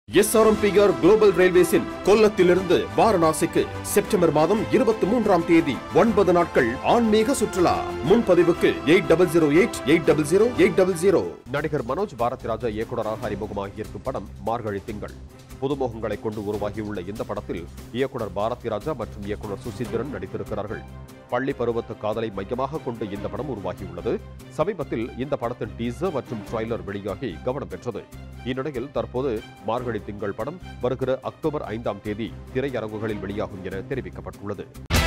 SRMPR global ரயில்வேஸின் கொல்லத்திலிருந்து வாரணாசிக்கு செப்டம்பர் மாதம் இருபத்தி மூன்றாம் தேதி ஒன்பது நாட்கள் ஆன்மீக சுற்றுலா முன்பதிவுக்கு eight double zero eight eight double zero eight double zero நடிகர் மனோஜ் பாரதிராஜா இயக்குனராக அறிமுகமாகியிருக்கும் படம் மார்கழி திங்கள் புதுமுகங்களை கொண்டு உருவாகியுள்ள இந்த படத்தில் இயக்குனர் பாரதிராஜா மற்றும் இயக்குனர் சுசீந்திரன் நடித்திருக்கிறார்கள் பள்ளி பருவத்து காதலை மையமாக கொண்டு இந்த படம் உருவாகியுள்ளது சமீபத்தில் இந்த படத்தின் டீசர் மற்றும் ட்ரைலர் வெளியாகி கவனம் பெற்றது இந்நிலையில் தற்போது மார்கழி திங்கள் படம் வருகிற அக்டோபர் ஐந்தாம் தேதி திரையரங்குகளில் வெளியாகும் என தெரிவிக்கப்பட்டுள்ளது